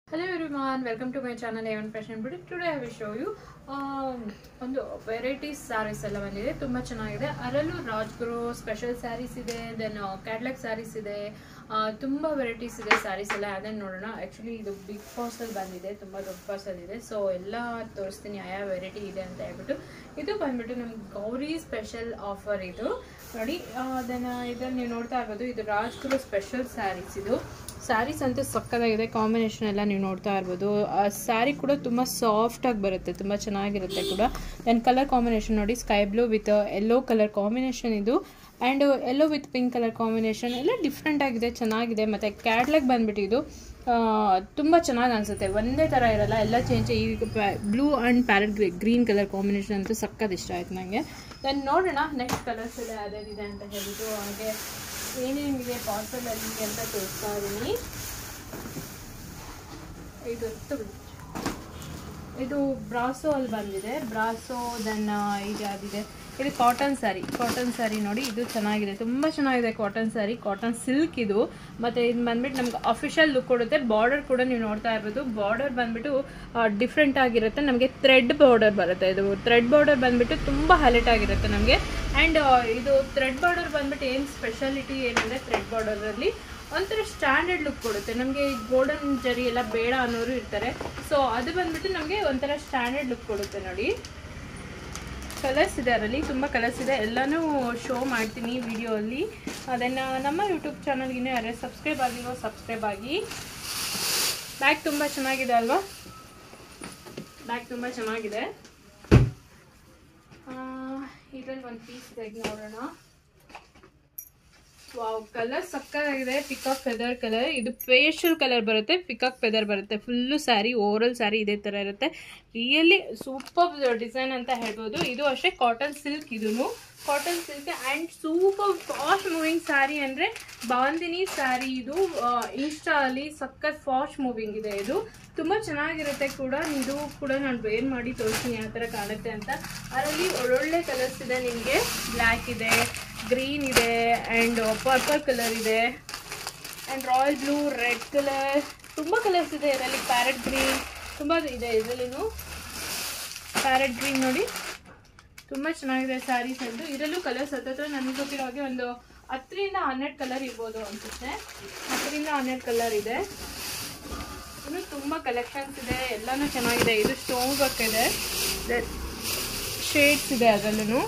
Hello everyone, welcome to my channel Evan Fashion Beauty. Today I will show you um, ಒಂದು varieties saris ಎಲ್ಲ ಬಂದಿದೆ ತುಂಬ ಚೆನ್ನಾಗಿದೆ ಅದರಲ್ಲೂ ರಾಜ್ಗುರು ಸ್ಪೆಷಲ್ ಸ್ಯಾರೀಸ್ ಇದೆ ದೆನ್ ಕ್ಯಾಟ್ಲಾಗ್ ಸ್ಯಾರೀಸ್ ಇದೆ ಆ, ತುಂಬ ವೆರೈಟೀಸ್ ಇದೆ ಸ್ಯಾರೀಸ್ ಎಲ್ಲ ಅದನ್ನು ನೋಡೋಣ ಆ್ಯಕ್ಚುಲಿ ಇದು ಬಿಗ್ ಪಾರ್ಸಲ್ ಬಂದಿದೆ ತುಂಬ ದೊಡ್ಡ ಪಾರ್ಸಲ್ ಇದೆ ಸೊ ಎಲ್ಲ ತೋರಿಸ್ತೀನಿ ಯಾವ ವೆರೈಟಿ ಇದೆ ಅಂತ ಹೇಳ್ಬಿಟ್ಟು ಇದು ಬಂದ್ಬಿಟ್ಟು ನಮ್ಗೆ ಗೌರಿ ಸ್ಪೆಷಲ್ ಆಫರ್ ಇದು ನೋಡಿ ಅದನ್ನು ಇದನ್ನು ನೀವು ನೋಡ್ತಾ ಇರ್ಬೋದು ಇದು ರಾಜ್ಗುರು ಸ್ಪೆಷಲ್ ಸ್ಯಾರೀಸ್ ಇದು ಸ್ಯಾರೀಸ್ ಅಂತೂ ಸಕ್ಕತ್ತಾಗಿದೆ ಕಾಂಬಿನೇಷನ್ ಎಲ್ಲ ನೀವು ನೋಡ್ತಾ ಇರ್ಬೋದು ಆ ಸ್ಯಾರಿ ಕೂಡ ತುಂಬ ಸಾಫ್ಟಾಗಿ ಬರುತ್ತೆ ತುಂಬ ಚೆನ್ನಾಗಿರುತ್ತೆ ಕೂಡ ದೆನ್ ಕಲರ್ ಕಾಂಬಿನೇಷನ್ ನೋಡಿ sky blue with yellow colour combination ಇದು and yellow with pink colour combination ಎಲ್ಲ ಡಿಫ್ರೆಂಟ್ ಆಗಿದೆ ಚೆನ್ನಾಗಿದೆ ಮತ್ತು ಕ್ಯಾಟ್ಲಾಗ್ ಬಂದ್ಬಿಟ್ಟು ಇದು ತುಂಬ ಚೆನ್ನಾಗಿ ಅನಿಸುತ್ತೆ ಒಂದೇ ಥರ ಇರಲ್ಲ ಎಲ್ಲ ಚೇಂಜ್ ಈ blue and parrot green green colour combination ಅಂತೂ ಸಕ್ಕತ್ ಇಷ್ಟ ಆಯ್ತು ನನಗೆ ದೆನ್ ನೋಡೋಣ ನೆಕ್ಸ್ಟ್ ಕಲರ್ಸ್ ಎಲ್ಲ ಯಾವ್ಯಾವಿದೆ ಅಂತ ಹೇಳ್ಬಿಟ್ಟು ಹಾಗೆ ಏನೇನಿದೆ ಪಾರ್ಸಲಲ್ಲಿ ಅಂತ ತೋರಿಸ್ತಾ ಇದ್ದೀನಿ ಇದು ತಗೊಳ್ಳಿ. ಇದು ಬ್ರಾಸೋ ಅಲ್ಲಿ ಬಂದಿದೆ ಬ್ರಾಸೋ ದೆನ್ ಇದು ಯಾವ್ದಿದೆ ಇದು ಕಾಟನ್ ಸ್ಯಾರಿ ಕಾಟನ್ ಸ್ಯಾರಿ ನೋಡಿ ಇದು ಚೆನ್ನಾಗಿದೆ ತುಂಬ ಚೆನ್ನಾಗಿದೆ ಕಾಟನ್ ಸ್ಯಾರಿ ಕಾಟನ್ ಸಿಲ್ಕ್ ಇದು ಮತ್ತು ಇದು ಬಂದ್ಬಿಟ್ಟು ನಮ್ಗೆ ಅಫಿಷಿಯಲ್ ಲುಕ್ ಕೊಡುತ್ತೆ ಬಾರ್ಡರ್ ಕೂಡ ನೀವು ನೋಡ್ತಾ ಇರ್ಬೋದು ಬಾರ್ಡರ್ ಬಂದ್ಬಿಟ್ಟು ಡಿಫ್ರೆಂಟ್ ಆಗಿರುತ್ತೆ ನಮಗೆ ಥ್ರೆಡ್ ಬಾರ್ಡರ್ ಬರುತ್ತೆ ಇದು ಥ್ರೆಡ್ ಬಾರ್ಡರ್ ಬಂದ್ಬಿಟ್ಟು ತುಂಬ ಹೈಲೈಟ್ ಆಗಿರುತ್ತೆ ನಮಗೆ ಆ್ಯಂಡ್ ಇದು ಥ್ರೆಡ್ ಬಾರ್ಡರ್ ಬಂದ್ಬಿಟ್ಟು ಏನು ಸ್ಪೆಷಾಲಿಟಿ ಏನಂದರೆ ಥ್ರೆಡ್ ಬಾರ್ಡರಲ್ಲಿ ಒಂಥರ ಸ್ಟ್ಯಾಂಡರ್ಡ್ ಲುಕ್ ಕೊಡುತ್ತೆ ನಮಗೆ ಗೋಲ್ಡನ್ ಜರಿ ಎಲ್ಲ ಬೇಡ ಅನ್ನೋರು ಇರ್ತಾರೆ ಸೊ ಅದು ಬಂದ್ಬಿಟ್ಟು ನಮಗೆ ಒಂಥರ ಸ್ಟ್ಯಾಂಡರ್ಡ್ ಲುಕ್ ಕೊಡುತ್ತೆ ನೋಡಿ ಕಲರ್ಸ್ ಇದೆ ಅದರಲ್ಲಿ ತುಂಬ ಕಲರ್ಸ್ ಇದೆ ಎಲ್ಲನೂ ಶೋ ಮಾಡ್ತೀನಿ ವಿಡಿಯೋಲ್ಲಿ ಅದನ್ನು ನಮ್ಮ ಯೂಟ್ಯೂಬ್ ಚಾನಲ್ಗಿನೇ ಯಾರೇ ಸಬ್ಸ್ಕ್ರೈಬ್ ಆಗಿರೋ ಸಬ್ಸ್ಕ್ರೈಬ್ ಆಗಿ ಬ್ಯಾಗ್ ತುಂಬ ಚೆನ್ನಾಗಿದೆ ಅಲ್ವಾ ಬ್ಯಾಗ್ ತುಂಬ ಚೆನ್ನಾಗಿದೆ ಇದರಲ್ಲಿ ಒಂದು ಪೀಸ್ ತೆಗೆದು ನೋಡೋಣ ವಾವ್ ಕಲರ್ ಸಕ್ಕತ್ತಾಗಿದೆ ಪಿಕಾಕ್ ಫೆದರ್ ಕಲರ್ ಇದು ಪೇಸ್ಟಲ್ ಕಲರ್ ಬರುತ್ತೆ ಪಿಕಾಕ್ ಫೆದರ್ ಬರುತ್ತೆ ಫುಲ್ಲು ಸ್ಯಾರಿ ಓವರಲ್ ಸ್ಯಾರಿ ಇದೇ ಥರ ಇರುತ್ತೆ ರಿಯಲಿ ಸೂಪರ್ ಡಿಸೈನ್ ಅಂತ ಹೇಳ್ಬೋದು ಇದು ಅಷ್ಟೇ ಕಾಟನ್ ಸಿಲ್ಕ್ ಇದೂ cotton silk and super fast moving sari ಅಂದರೆ ಬಾಂದಿನಿ ಸ್ಯಾರಿ ಇದು ಇನ್ಸ್ಟಾ ಅಲ್ಲಿ ಸಖತ್ ಫಾಸ್ಟ್ ಮೂವಿಂಗ್ ಇದೆ ಇದು ತುಂಬ ಚೆನ್ನಾಗಿರುತ್ತೆ ಕೂಡ ಇದು ಕೂಡ ನಾನು ವೇರ್ ಮಾಡಿ ತೋರಿಸ್ತೀನಿ ಯಾವ ಥರ ಕಾಣುತ್ತೆ ಅಂತ ಅದರಲ್ಲಿ ಒಳ್ಳೊಳ್ಳೆ ಕಲರ್ಸ್ ಇದೆ ನಿಮಗೆ ಬ್ಲ್ಯಾಕ್ ಇದೆ ಗ್ರೀನ್ ಇದೆ ಆ್ಯಂಡ್ ಪರ್ಪಲ್ ಕಲರ್ ಇದೆ and royal blue red colour ತುಂಬ ಕಲರ್ಸ್ ಇದೆ ಇದರಲ್ಲಿ ಪ್ಯಾರೆಟ್ ಗ್ರೀನ್ ತುಂಬ ಇದೆ ಇದರಲ್ಲೂ ಪ್ಯಾರೆಟ್ ಗ್ರೀನ್ ನೋಡಿ ತುಂಬ ಚೆನ್ನಾಗಿದೆ ಸ್ಯಾರೀಸ್ ಅಂದು ಇದರಲ್ಲೂ ಕಲರ್ಸ್ ಹತ್ತತ್ರ ನನಗೆ ಗೊತ್ತಿರೋ ಹಾಗೆ ಒಂದು ಹತ್ತರಿಂದ ಹನ್ನೆರಡು ಕಲರ್ ಇರ್ಬೋದು ಅನಿಸುತ್ತೆ ಹತ್ತರಿಂದ ಹನ್ನೆರಡು ಕಲರ್ ಇದೆ ಇನ್ನು ತುಂಬ ಕಲೆಕ್ಷನ್ಸ್ ಇದೆ ಎಲ್ಲನೂ ಚೆನ್ನಾಗಿದೆ ಇದು ಸ್ಟೋನ್ ವರ್ಕ್ ಇದೆ ಶೇಡ್ಸ್ ಇದೆ ಅದರಲ್ಲೂ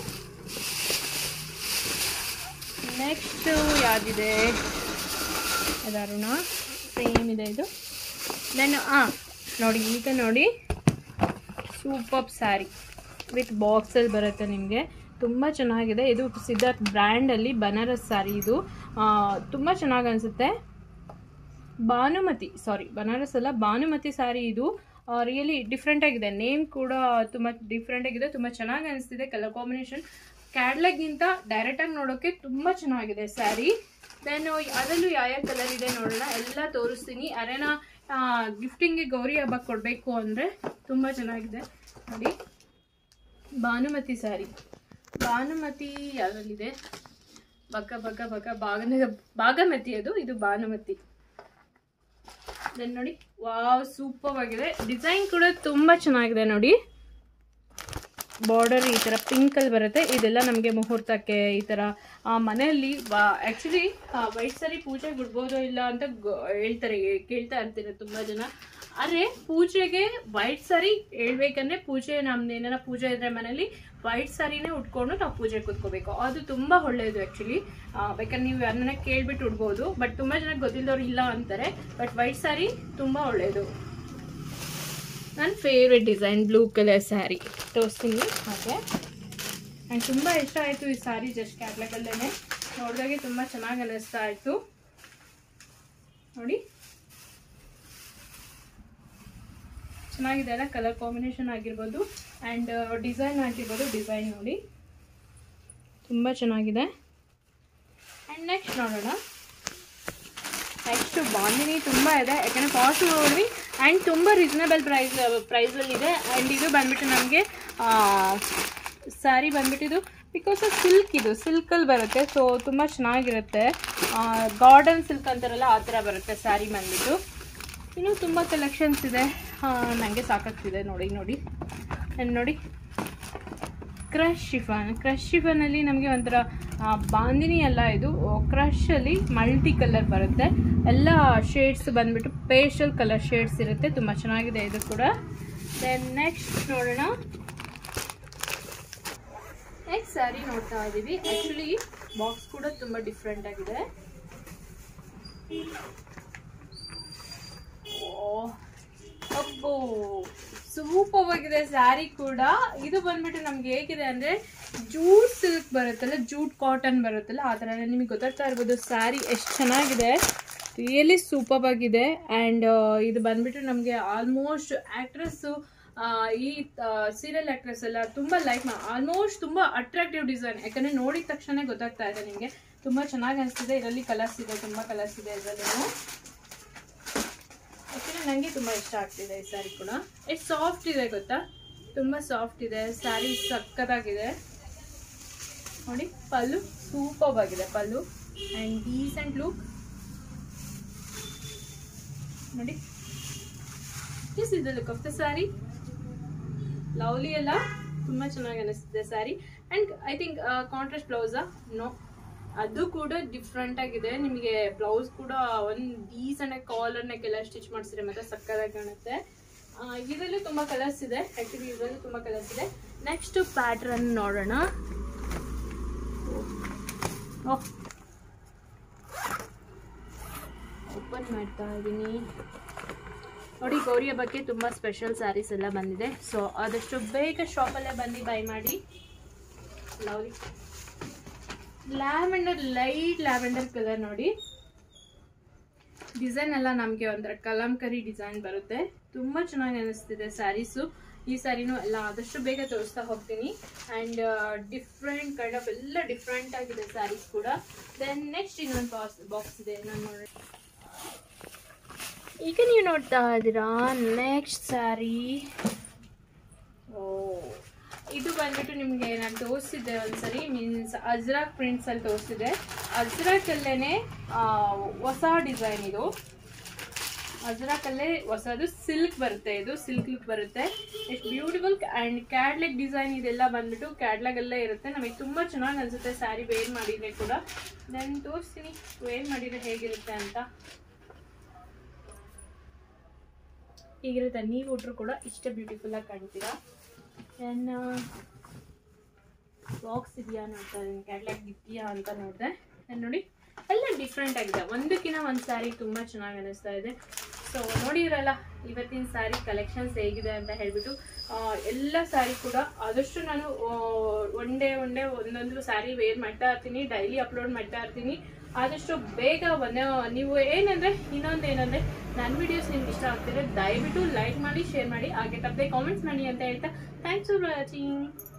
ನೆಕ್ಸ್ಟ್ ಯಾವುದಿದೆ ಅದಾರುಣ ಸೇಮ್ ಇದೆ ಇದು ದೆನ್ ಹಾಂ ನೋಡಿ ಈಗ ನೋಡಿ ಸೂಪರ್ ಸ್ಯಾರಿ ವಿತ್ ಬಾಕ್ಸಲ್ಲಿ ಬರುತ್ತೆ ನಿಮಗೆ ತುಂಬ ಚೆನ್ನಾಗಿದೆ ಇದು ಸಿದ್ಧಾರ್ಥ್ ಬ್ರ್ಯಾಂಡಲ್ಲಿ ಬನಾರಸ್ ಸ್ಯಾರಿ ಇದು ತುಂಬ ಚೆನ್ನಾಗಿ ಅನಿಸುತ್ತೆ ಭಾನುಮತಿ ಸಾರಿ ಬನಾರಸ್ ಅಲ್ಲ ಭಾನುಮತಿ ಸ್ಯಾರಿ ಇದು ರಿಯಲಿ ಡಿಫ್ರೆಂಟ್ ಆಗಿದೆ ನೇಮ್ ಕೂಡ ತುಂಬ ಡಿಫ್ರೆಂಟ್ ಆಗಿದೆ ತುಂಬ ಚೆನ್ನಾಗಿ ಅನಿಸ್ತಿದೆ ಕಲರ್ ಕಾಂಬಿನೇಷನ್ ಕ್ಯಾಟ್ಲಾಗಿಂತ ಡೈರೆಕ್ಟಾಗಿ ನೋಡೋಕ್ಕೆ ತುಂಬ ಚೆನ್ನಾಗಿದೆ ಸ್ಯಾರಿ ದೆನ್ ಅದರಲ್ಲೂ ಯಾವ್ಯಾವ ಕಲರ್ ಇದೆ ನೋಡೋಣ ಎಲ್ಲ ತೋರಿಸ್ತೀನಿ ಅರೇನ ಗಿಫ್ಟಿಂಗ್ಗೆ ಗೌರಿ ಹಬ್ಬಕ್ಕೆ ಕೊಡಬೇಕು ಅಂದರೆ ತುಂಬ ಚೆನ್ನಾಗಿದೆ ನೋಡಿ ಭಾನುಮತಿ ಸ್ಯಾರಿ ಭಾನುಮತಿ ಯಾವ್ದ್ರಲ್ಲಿದೆ ಬಕ ಬಕ ಬಕ ಬಾಗನ ಬಾಗಮತಿ ಅದು ಇದು ಭಾನುಮತಿ ದೆನ್ ನೋಡಿ ವಾವ್ ಸೂಪರ್ ಆಗಿದೆ ಡಿಸೈನ್ ಕೂಡ ತುಂಬ ಚೆನ್ನಾಗಿದೆ ನೋಡಿ ಬಾರ್ಡರ್ ಈ ಥರ ಪಿಂಕಲ್ಲಿ ಬರುತ್ತೆ ಇದೆಲ್ಲ ನಮಗೆ ಮುಹೂರ್ತಕ್ಕೆ ಈ ಥರ ಮನೆಯಲ್ಲಿ ಆ್ಯಕ್ಚುಲಿ ವೈಟ್ ಸರಿ ಪೂಜೆಗೆ ಬಿಡ್ಬೋದೋ ಇಲ್ಲ ಅಂತ ಹೇಳ್ತಾರೆ ಕೇಳ್ತಾ ಇರ್ತೀರ ತುಂಬ ಜನ ಆದರೆ ಪೂಜೆಗೆ ವೈಟ್ ಸಾರಿ ಹೇಳ್ಬೇಕಂದ್ರೆ ಪೂಜೆ ನಮ್ದು ಏನಾರ ಪೂಜೆ ಇದ್ರೆ ಮನೇಲಿ ವೈಟ್ ಸಾರಿನೇ ಉಟ್ಕೊಂಡು ನಾವು ಪೂಜೆ ಕೂತ್ಕೋಬೇಕು ಅದು ತುಂಬ ಒಳ್ಳೆಯದು ಆ್ಯಕ್ಚುಲಿ ಬೇಕಾದ್ರೆ ನೀವು ಅದನ್ನ ಕೇಳ್ಬಿಟ್ಟು ಉಡ್ಬೋದು ಬಟ್ ತುಂಬ ಜನ ಗೊತ್ತಿಲ್ಲದವ್ರು ಇಲ್ಲ ಅಂತಾರೆ ಬಟ್ ವೈಟ್ ಸಾರಿ ತುಂಬ ಒಳ್ಳೆಯದು ನನ್ನ favourite design blue colour sari ತೋರಿಸ್ತೀನಿ ಹಾಗೆ ಆ್ಯಂಡ್ ತುಂಬ ಇಷ್ಟ ಆಯಿತು ಈ ಸ್ಯಾರಿ ಜಸ್ಟ್ ಕ್ಯಾಟ್ಲಾಗಲ್ಲೇ ನೋಡಿದಾಗೆ ತುಂಬ ಚೆನ್ನಾಗಿ ಅನ್ನಿಸ್ತಾ ಇತ್ತು ನೋಡಿ ಚೆನ್ನಾಗಿದೆ ಅಲ್ಲ ಕಲರ್ ಕಾಂಬಿನೇಷನ್ ಆಗಿರ್ಬೋದು ಆ್ಯಂಡ್ ಡಿಸೈನ್ ಆಗಿರ್ಬೋದು ಡಿಸೈನ್ ನೋಡಿ ತುಂಬ ಚೆನ್ನಾಗಿದೆ ಆ್ಯಂಡ್ ನೆಕ್ಸ್ಟ್ ನೋಡೋಣ ನೆಕ್ಸ್ಟ್ ಬಾಂದಿನಿ ತುಂಬ ಇದೆ ಯಾಕಂದರೆ ಕಾಸ್ಟ್ ನೋಡಿದ್ವಿ ಆ್ಯಂಡ್ ತುಂಬ ರೀಸನಬಲ್ ಪ್ರೈಸ್ ಪ್ರೈಸಲ್ಲಿದೆ ಆ್ಯಂಡ್ ಇದು ಬಂದ್ಬಿಟ್ಟು ನಮಗೆ ಸ್ಯಾರಿ ಬಂದ್ಬಿಟ್ಟು ಇದು ಬಿಕಾಸ್ ಸಿಲ್ಕ್ ಇದು ಸಿಲ್ಕಲ್ಲಿ ಬರುತ್ತೆ ಸೊ ತುಂಬ ಚೆನ್ನಾಗಿರುತ್ತೆ ಗಾರ್ಡನ್ ಸಿಲ್ಕ್ ಅಂತಾರಲ್ಲ ಆ ಥರ ಬರುತ್ತೆ ಸ್ಯಾರಿ ಬಂದ್ಬಿಟ್ಟು ಇನ್ನೂ ತುಂಬ ಕಲೆಕ್ಷನ್ಸ್ ಇದೆ ನನಗೆ ಸಾಕಾಗ್ತಿದೆ ನೋಡಿ ನೋಡಿ And ನೋಡಿ ಕ್ರಶ್ ಶಿಫಾನ್ ಕ್ರಶ್ ಶಿಫಾನಲ್ಲಿ ನಮಗೆ ಒಂಥರ ಆ, ಬಾಂದಿನಿ ಎಲ್ಲ ಇದು ಕ್ರಶಲ್ಲಿ ಮಲ್ಟಿ ಕಲರ್ ಬರುತ್ತೆ ಎಲ್ಲ ಶೇಡ್ಸ್ ಬಂದ್ಬಿಟ್ಟು ಪೇಸ್ಟಲ್ ಕಲರ್ ಶೇಡ್ಸ್ ಇರುತ್ತೆ ತುಂಬ ಚೆನ್ನಾಗಿದೆ ಇದು ಕೂಡ ದೆನ್ ನೆಕ್ಸ್ಟ್ ನೋಡೋಣ ನೆಕ್ಸ್ಟ್ ಸ್ಯಾರಿ ನೋಡ್ತಾ ಇದ್ದೀವಿ ಆ್ಯಕ್ಚುಲಿ ಬಾಕ್ಸ್ ಕೂಡ ತುಂಬ ಡಿಫ್ರೆಂಟ್ ಆಗಿದೆ ಓ, ಅಬ್ಬೋ ಸೂಪರ್ ಆಗಿದೆ ಸ್ಯಾರಿ ಕೂಡ ಇದು ಬಂದ್ಬಿಟ್ಟು ನಮ್ಗೆ ಹೇಗಿದೆ ಅಂದ್ರೆ ಜೂಟ್ ಸಿಲ್ಕ್ ಬರುತ್ತಲ್ಲ ಜೂಟ್ ಕಾಟನ್ ಬರುತ್ತಲ್ಲ ಆ ಥರ ನಿಮಗೆ ಗೊತ್ತಾಗ್ತಾ ಇರ್ಬೋದು ಸ್ಯಾರಿ ಎಷ್ಟು ಚೆನ್ನಾಗಿದೆ ರಿಯಲಿ ಸೂಪರ್ ಆಗಿದೆ ಆ್ಯಂಡ್ ಇದು ಬಂದ್ಬಿಟ್ಟು ನಮಗೆ ಆಲ್ಮೋಸ್ಟ್ ಆ್ಯಕ್ಟ್ರೆಸ್ಸು ಈ ಸೀರಿಯಲ್ ಆ್ಯಕ್ಟ್ರೆಸ್ ಎಲ್ಲ ತುಂಬ ಲೈಕ್ ಆಲ್ಮೋಸ್ಟ್ ತುಂಬ ಅಟ್ರಾಕ್ಟಿವ್ ಡಿಸೈನ್ ಯಾಕಂದರೆ ನೋಡಿದ ತಕ್ಷಣ ಗೊತ್ತಾಗ್ತಾ ಇದೆ ನಿಮಗೆ ತುಂಬ ಚೆನ್ನಾಗಿ ಅನಿಸ್ತಿದೆ ಇದರಲ್ಲಿ ಕಲರ್ಸ್ ಇದೆ ತುಂಬ ಕಲರ್ಸ್ ಇದೆ ಇದರಲ್ಲಿ ಆ್ಯಕ್ಚುಲಿ ನನಗೆ ತುಂಬ ಇಷ್ಟ ಆಗ್ತಿದೆ ಈ ಸ್ಯಾರಿ ಕೂಡ ಎಷ್ಟು ಸಾಫ್ಟ್ ಇದೆ ಗೊತ್ತಾ ತುಂಬ ಸಾಫ್ಟ್ ಇದೆ ಸ್ಯಾರಿ ಸಕ್ಕತ್ತಾಗಿದೆ ನೋಡಿ ಪಲ್ಲು ಸೂಪರ್ ಆಗಿದೆ ಪಲ್ಲು ಆ್ಯಂಡ್ ಡೀಸೆಂಟ್ ಲುಕ್ ನೋಡಿ this is the look of the sari lovely ಎಲ್ಲ ತುಂಬ ಚೆನ್ನಾಗಿ ಅನಿಸ್ತಿದೆ sari and I think contrast ಬ್ಲೌಸಾ ನೋ ಅದು ಕೂಡ ಡಿಫ್ರೆಂಟ್ ಆಗಿದೆ ನಿಮಗೆ ಬ್ಲೌಸ್ ಕೂಡ ಒಂದು ಡೀಸೆಂಟ್ ಕಾಲರ್ ನೆಕ್ಕೆಲ್ಲ ಸ್ಟಿಚ್ ಮಾಡಿಸಿದ್ರೆ ಮತ್ತೆ ಸಕ್ಕದಾಗಿ ಕಾಣುತ್ತೆ ಆ, ಇದರಲ್ಲೂ ತುಂಬ ಕಲರ್ಸ್ ಇದೆ ಆ್ಯಕ್ಚುಲಿ ಇದರಲ್ಲೂ ತುಂಬ ಕಲರ್ಸ್ ಇದೆ ನೆಕ್ಸ್ಟ್ ಪ್ಯಾಟ್ರನ್ ನೋಡೋಣ ಓಹ್ ಓಪನ್ ಮಾಡ್ತಾ ಇದ್ದೀನಿ ನೋಡಿ ಗೌರಿ ಹಬ್ಬಕ್ಕೆ ತುಂಬ ಸ್ಪೆಷಲ್ ಸ್ಯಾರೀಸ್ ಎಲ್ಲ ಬಂದಿದೆ ಸೊ ಆದಷ್ಟು ಬೇಗ ಶಾಪಲ್ಲೇ ಬಂದು ಬೈ ಮಾಡಿ lovely lavender light lavender colour ನೋಡಿ ಡಿಸೈನ್ ಎಲ್ಲ ನಮಗೆ ಒಂಥರ ಕಲಂಕರಿ ಡಿಸೈನ್ ಬರುತ್ತೆ ತುಂಬ ಚೆನ್ನಾಗಿ ಅನಿಸ್ತಿದೆ ಸ್ಯಾರೀಸು ಈ ಸ್ಯಾರಿನೂ ಎಲ್ಲ ಆದಷ್ಟು ಬೇಗ ತೋರಿಸ್ತಾ ಹೋಗ್ತೀನಿ ಆ್ಯಂಡ್ ಡಿಫ್ರೆಂಟ್ ಕೈಂಡ್ ಆಫ್ ಎಲ್ಲ ಡಿಫ್ರೆಂಟ್ ಆಗಿದೆ ಸ್ಯಾರೀಸ್ ಕೂಡ ದೆನ್ ನೆಕ್ಸ್ಟ್ ಇನ್ನೊಂದು ಬಾಕ್ಸ್ ಬಾಕ್ಸ್ ಇದೆ ನಾನು ನೋಡಿ ಈಗ ನೀವು ನೋಡ್ತಾ ಇದ್ದೀರಾ ನೆಕ್ಸ್ಟ್ ಸ್ಯಾರಿ ಓ ಇದು ಬಂದ್ಬಿಟ್ಟು ನಿಮಗೆ ನಾನು ತೋರಿಸಿದ್ದೆ ಒಂದ್ಸರಿ ಮೀನ್ಸ್ ಅಜ್ರಾಕ್ ಪ್ರಿಂಟ್ಸ್ ಅಲ್ಲಿ ತೋರಿಸಿದೆ ಅಜ್ರಾಕಲ್ಲೇ ಹೊಸ ಡಿಸೈನ್ ಇದು ಅಜ್ರಾಕಲ್ಲೇ ಹೊಸದು ಸಿಲ್ಕ್ ಬರುತ್ತೆ ಇದು ಸಿಲ್ಕ್ ಲುಕ್ ಬರುತ್ತೆ ಎಷ್ಟು ಬ್ಯೂಟಿಫುಲ್ ಆ್ಯಂಡ್ ಕ್ಯಾಡ್ಲೆಗ್ ಡಿಸೈನ್ ಇದೆಲ್ಲ ಬಂದ್ಬಿಟ್ಟು ಕ್ಯಾಡ್ಲಾಗಲ್ಲೇ ಇರುತ್ತೆ ನಮಗೆ ತುಂಬ ಚೆನ್ನಾಗಿ ಅನಿಸುತ್ತೆ ಸ್ಯಾರಿ ವೇರ್ ಮಾಡಿದ್ರೆ ಕೂಡ ನಾನು ತೋರಿಸ್ತೀನಿ ವೇರ್ ಮಾಡಿದ್ರೆ ಹೇಗಿರುತ್ತೆ ಅಂತ ಹೀಗಿರುತ್ತೆ ನೀವು ಉಟ್ರು ಕೂಡ ಇಷ್ಟ ಬ್ಯೂಟಿಫುಲ್ ಆಗಿ ಕಾಣ್ತೀರಾ ದೆನ್ ಬಾಕ್ಸ್ ಇದೆಯಾ ನೋಡ್ತಾ ಇದ್ದೀನಿ ಕ್ಯಾಟ್ಲಾಗ್ ಇದೆಯಾ ಅಂತ ನೋಡಿದೆ ದೆನ್ ನೋಡಿ ಎಲ್ಲ ಡಿಫ್ರೆಂಟ್ ಆಗಿದೆ ಒಂದಕ್ಕಿಂತ ಒಂದು ಸ್ಯಾರಿ ತುಂಬ ಚೆನ್ನಾಗಿ ಅನ್ನಿಸ್ತಾ ಇದೆ ಸೊ ನೋಡಿದ್ರಲ್ಲ ಇವತ್ತಿನ ಸ್ಯಾರಿ ಕಲೆಕ್ಷನ್ಸ್ ಹೇಗಿದೆ ಅಂತ ಹೇಳ್ಬಿಟ್ಟು ಆ, ಎಲ್ಲ ಸ್ಯಾರಿ ಕೂಡ ಆದಷ್ಟು ನಾನು ಒನ್ ಡೇ ಒನ್ ಡೇ ಒಂದೊಂದು ಸ್ಯಾರಿ ವೇರ್ ಮಾಡ್ತಾ ಇರ್ತೀನಿ ಡೈಲಿ ಅಪ್ಲೋಡ್ ಮಾಡ್ತಾ ಇರ್ತೀನಿ ಆದಷ್ಟು ಬೇಗ ಒಂದು ನೀವು ಏನಂದರೆ ಇನ್ನೊಂದು ಏನಂದರೆ ನನ್ನ ವಿಡಿಯೋಸ್ ನಿಮ್ಗೆ ಇಷ್ಟ ಆಗ್ತಿದ್ರೆ ದಯವಿಟ್ಟು ಲೈಕ್ ಮಾಡಿ ಶೇರ್ ಮಾಡಿ ಹಾಗೆ ತಪ್ಪದೆ ಕಾಮೆಂಟ್ಸ್ ಮಾಡಿ ಅಂತ ಹೇಳ್ತಾ ಥ್ಯಾಂಕ್ಸ್ ಫಾರ್ ವಾಚಿಂಗ್